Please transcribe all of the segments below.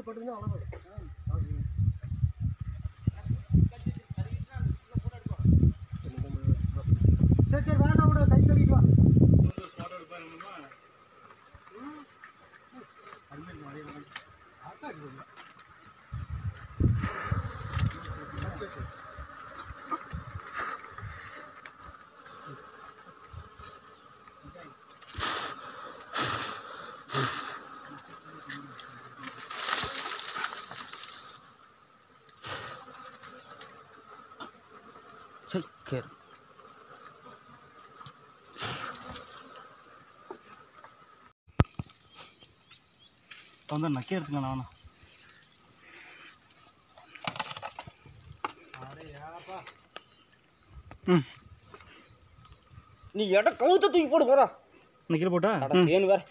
சரி சரி வேண்டாம் விட கை கழுவிட்டு வா சரி கேரு வந்து நக்கி எடுத்துக்கலாம் நானும் ம் நீ இடம் கவுத்த தூக்கி போடு போடா நக்கீழ போட்டா அட தேனு வேற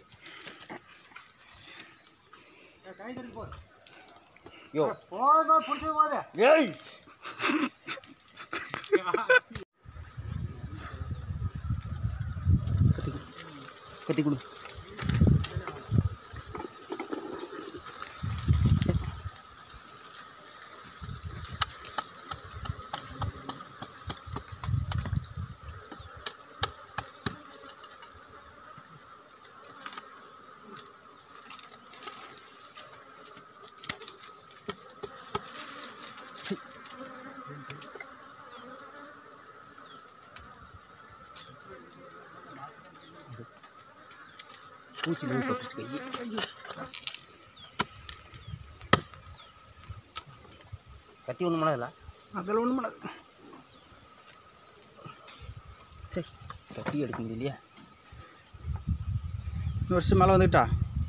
கை கழுவி போ யோ போதுமா பிடிச்சது போதே ஏய் கத்தி கொடு பூச்சி நோய் பட்டுச்சு கை கத்தி ஒண்ணு மணம் இல்ல அதில் ஒன்றும் பண்ணாது சரி கத்தி எடுக்க முடியலையா ஒரு வருஷம் மேலே வந்துக்கிட்டா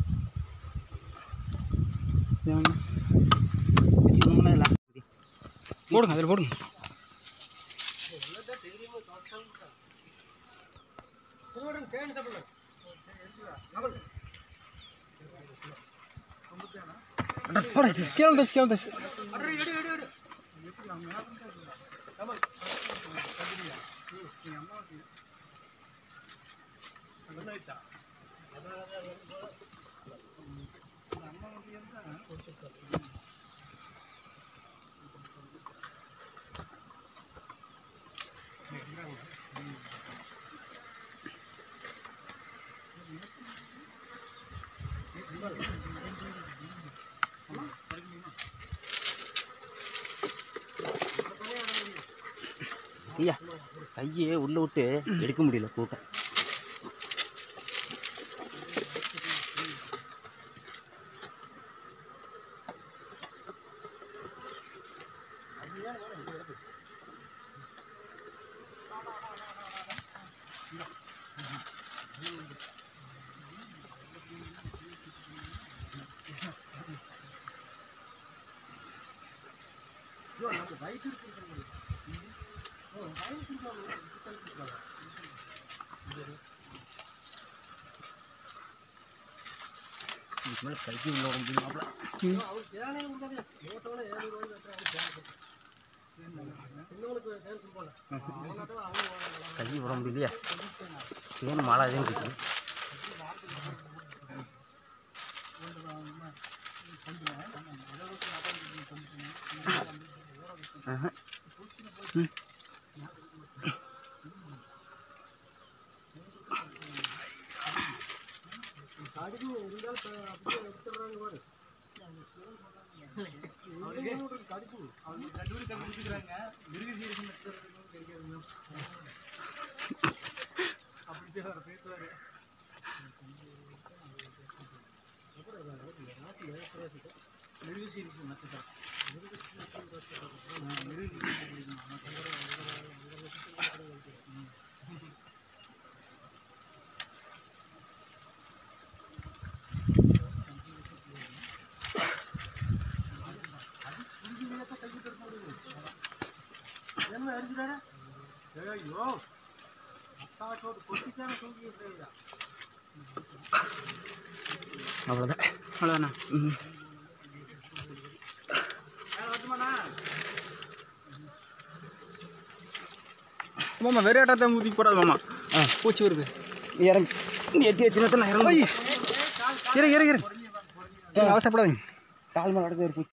கத்தி ஒன்றும் பண்ண இல்லை போடுங்க அதில் போடுங்க கேள் தச்சு கேள் தச்சு ஐயா கையே உள்ள விட்டு எடுக்க முடியல கூட்ட இதுக்கு மேலே கைக்கு உள்ள விட முடியுமாப்ல கை விட முடியலையா தேன் மாலை தான் இருக்கு ஆஹா. ம். என்ன அடிச்சுட்டாரு ஐயோ அத்தா சோறு கொட்டிக்கான தூக்கி விட்டுறீங்க அவ்வளோதான் அவ்வளோதாண்ணா ம் மாமா வெறியாட்டத்தை ஊற்றி போடாது மாமா ஆ. பூச்சி வருது இறங்கி நீ எட்டி வச்சுனா நான் இறங்கி இரு இரு இரு நீங்கள் அவசரப்படாதீங்க கால் மேலே நடக்க போச்சு